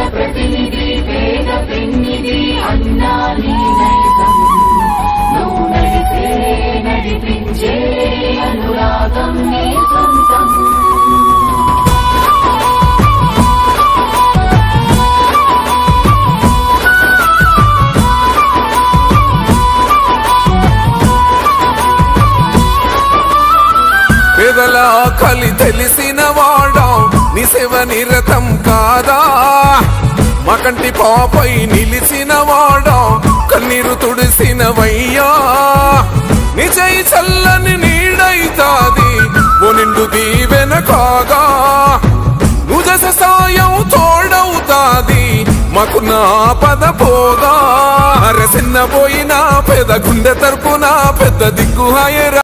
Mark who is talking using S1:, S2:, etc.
S1: ప్రతినిధి పేద పెన్నిధి అన్నా నీ నైజం నువ్వు నడిపే నడిపించే అనురాగం నీ సొంతం
S2: పేదల ఆకలి తెలిసిన వాడా నీ సేవ నిరతం కాదా మా కంటి పాపై నిలిచిన వాడా కన్నీరు తుడిసినవయ్యా నిజై చల్లని నీడైతాది ఓ నిండు దీవెన కాగా నువ్వు చేసే సాయం తోడవుతాది మాకు నా పద పోగా అరసిన్న పోయినా పెద్ద గుండె తరపున పెద్ద దిక్కు హాయరా